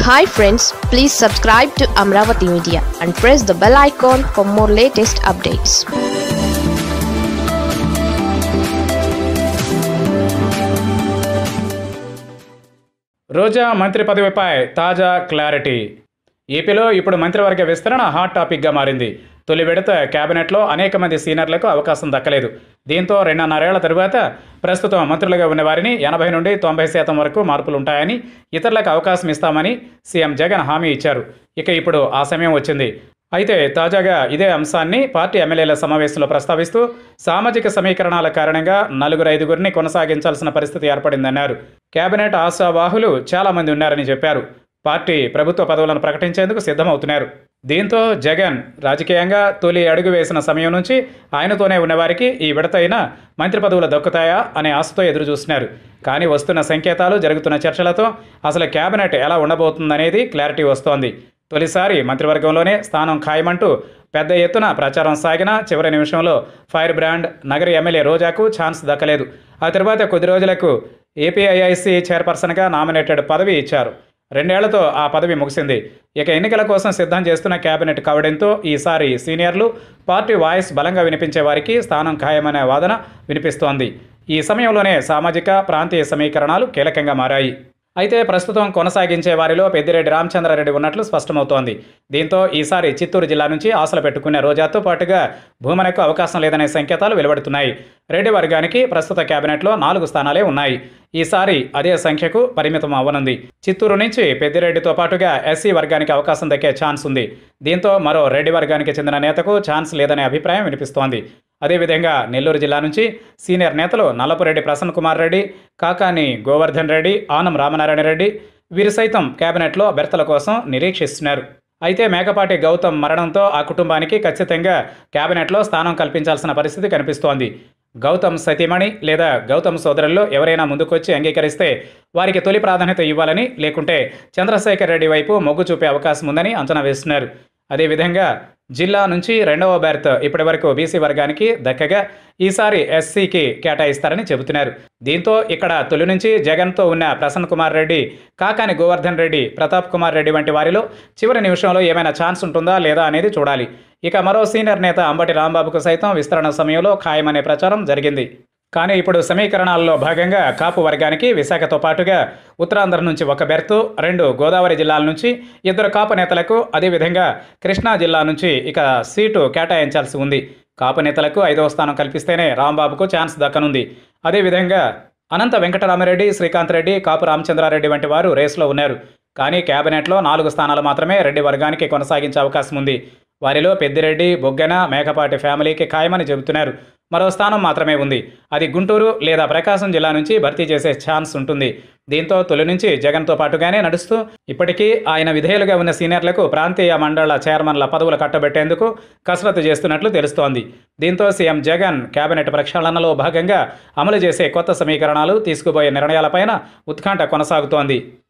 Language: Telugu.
hi friends please subscribe to Amaravati media and press the bell icon for more latest updates Roja మంత్రి పదవిపై తాజా క్లారిటీ ఏపీలో ఇప్పుడు మంత్రివర్గ విస్తరణ హాట్ టాపిక్గా మారింది తొలి విడత కేబినెట్లో అనేక మంది సీనియర్లకు అవకాశం దక్కలేదు దీంతో రెండున్నరేళ్ల తరువాత ప్రస్తుతం మంత్రులుగా ఉన్న వారిని ఎనభై నుండి తొంభై శాతం వరకు మార్పులు ఉంటాయని ఇతరులకు అవకాశం ఇస్తామని సీఎం జగన్ హామీ ఇచ్చారు ఇక ఇప్పుడు ఆ సమయం వచ్చింది అయితే తాజాగా ఇదే అంశాన్ని పార్టీ ఎమ్మెల్యేల సమావేశంలో ప్రస్తావిస్తూ సామాజిక సమీకరణాల కారణంగా నలుగురు ఐదుగురిని కొనసాగించాల్సిన పరిస్థితి ఏర్పడిందన్నారు కేబినెట్ ఆశావాహులు చాలా మంది ఉన్నారని చెప్పారు పార్టీ ప్రభుత్వ పదవులను ప్రకటించేందుకు సిద్ధమవుతున్నారు దీంతో జగన్ రాజకీయంగా తొలి అడుగు వేసిన సమయం నుంచి ఆయనతోనే ఉన్నవారికి ఈ విడతైన మంత్రి పదవులు దక్కుతాయా అనే ఆశతో ఎదురు చూస్తున్నారు కానీ వస్తున్న సంకేతాలు జరుగుతున్న చర్చలతో అసలు కేబినెట్ ఎలా ఉండబోతుందనేది క్లారిటీ వస్తోంది తొలిసారి మంత్రివర్గంలోనే స్థానం ఖాయమంటూ పెద్ద ఎత్తున ప్రచారం సాగినా చివరి నిమిషంలో ఫైర్ బ్రాండ్ నగర ఎమ్మెల్యే రోజాకు ఛాన్స్ దక్కలేదు ఆ తర్వాత కొద్ది రోజులకు ఏపీఐఐసి చైర్పర్సన్గా నామినేటెడ్ పదవి ఇచ్చారు రెండేళ్లతో ఆ పదవి ముగిసింది ఇక ఎన్నికల కోసం సిద్ధం చేస్తున్న కేబినెట్ కావడంతో ఈసారి సీనియర్లు పార్టీ వాయిస్ బలంగా వినిపించే వారికి స్థానం ఖాయమనే వాదన వినిపిస్తోంది ఈ సమయంలోనే సామాజిక ప్రాంతీయ సమీకరణాలు కీలకంగా మారాయి అయితే ప్రస్తుతం కొనసాగించే వారిలో పెద్దిరెడ్డి రామచంద్రారెడ్డి ఉన్నట్లు స్పష్టమవుతోంది దీంతో ఈసారి చిత్తూరు జిల్లా నుంచి ఆశలు పెట్టుకునే రోజాతో పాటుగా భూమనకు అవకాశం లేదనే సంకేతాలు వెలువడుతున్నాయి రెడ్డి వర్గానికి ప్రస్తుత కేబినెట్లో నాలుగు స్థానాలే ఉన్నాయి ఈసారి అదే సంఖ్యకు పరిమితం అవ్వనుంది చిత్తూరు నుంచి పెద్దిరెడ్డితో పాటుగా ఎస్సీ వర్గానికి అవకాశం దక్కే ఛాన్స్ ఉంది దీంతో మరో రెడ్డి వర్గానికి చెందిన నేతకు ఛాన్స్ లేదనే అభిప్రాయం వినిపిస్తోంది అదేవిధంగా నెల్లూరు జిల్లా నుంచి సీనియర్ నేతలు నల్లపురెడ్డి ప్రసన్న కుమార్ రెడ్డి కాకాని గోవర్ధన్ రెడ్డి ఆనం రామనారాయణ రెడ్డి వీరు సైతం కేబినెట్లో బెర్తల కోసం నిరీక్షిస్తున్నారు అయితే మేకపాటి గౌతమ్ మరణంతో ఆ కుటుంబానికి ఖచ్చితంగా కేబినెట్లో స్థానం కల్పించాల్సిన పరిస్థితి కనిపిస్తోంది గౌతమ్ సతీమణి లేదా గౌతమ్ సోదరుల్లో ఎవరైనా ముందుకొచ్చి అంగీకరిస్తే వారికి తొలి ప్రాధాన్యత ఇవ్వాలని లేకుంటే చంద్రశేఖర్ రెడ్డి వైపు మొగ్గు చూపే అవకాశం ఉందని అంచనా వేస్తున్నారు అదేవిధంగా జిల్లా నుంచి రెండవ బెర్త్ ఇప్పటివరకు బీసీ వర్గానికి దక్కగా ఈసారి ఎస్సీకి కేటాయిస్తారని చెబుతున్నారు దీంతో ఇక్కడ తొలి నుంచి జగన్తో ఉన్న ప్రసన్న కుమార్ రెడ్డి కాకాని గోవర్ధన్ రెడ్డి ప్రతాప్ కుమార్ రెడ్డి వంటి వారిలో చివరి నిమిషంలో ఏమైనా ఛాన్స్ ఉంటుందా లేదా అనేది చూడాలి ఇక మరో సీనియర్ నేత అంబటి రాంబాబుకు సైతం విస్తరణ సమయంలో ఖాయమనే ప్రచారం జరిగింది కానీ ఇప్పుడు సమీకరణాల్లో భాగంగా కాపు వర్గానికి విశాఖతో పాటుగా ఉత్తరాంధ్ర నుంచి ఒక బెర్తు రెండు గోదావరి జిల్లాల నుంచి ఇద్దరు కాపు నేతలకు అదేవిధంగా కృష్ణా జిల్లా నుంచి ఇక సీటు కేటాయించాల్సి ఉంది కాపు నేతలకు ఐదవ స్థానం కల్పిస్తేనే రాంబాబుకు ఛాన్స్ దక్కనుంది అదేవిధంగా అనంత వెంకటరామరెడ్డి శ్రీకాంత్ రెడ్డి కాపు రామచంద్రారెడ్డి వంటి వారు రేసులో ఉన్నారు కానీ కేబినెట్లో నాలుగు స్థానాలు మాత్రమే రెడ్డి వర్గానికి కొనసాగించే అవకాశం ఉంది వారిలో పెద్దిరెడ్డి బొగ్గన మేకపాటి ఫ్యామిలీకి ఖాయమని చెబుతున్నారు మరో స్థానం మాత్రమే ఉంది అది గుంటూరు లేదా ప్రకాశం జిల్లా నుంచి భర్తీ చేసే ఛాన్స్ ఉంటుంది దీంతో తొలి నుంచి జగన్తో పాటుగానే నడుస్తూ ఇప్పటికీ ఆయన విధేయులుగా ఉన్న సీనియర్లకు ప్రాంతీయ మండళ్ల చైర్మన్ల పదవులు కట్టబెట్టేందుకు కసరత్తు చేస్తున్నట్లు తెలుస్తోంది దీంతో సీఎం జగన్ కేబినెట్ ప్రక్షాళనలో భాగంగా అమలు చేసే కొత్త సమీకరణాలు తీసుకుపోయే నిర్ణయాలపైన ఉత్కంఠ కొనసాగుతోంది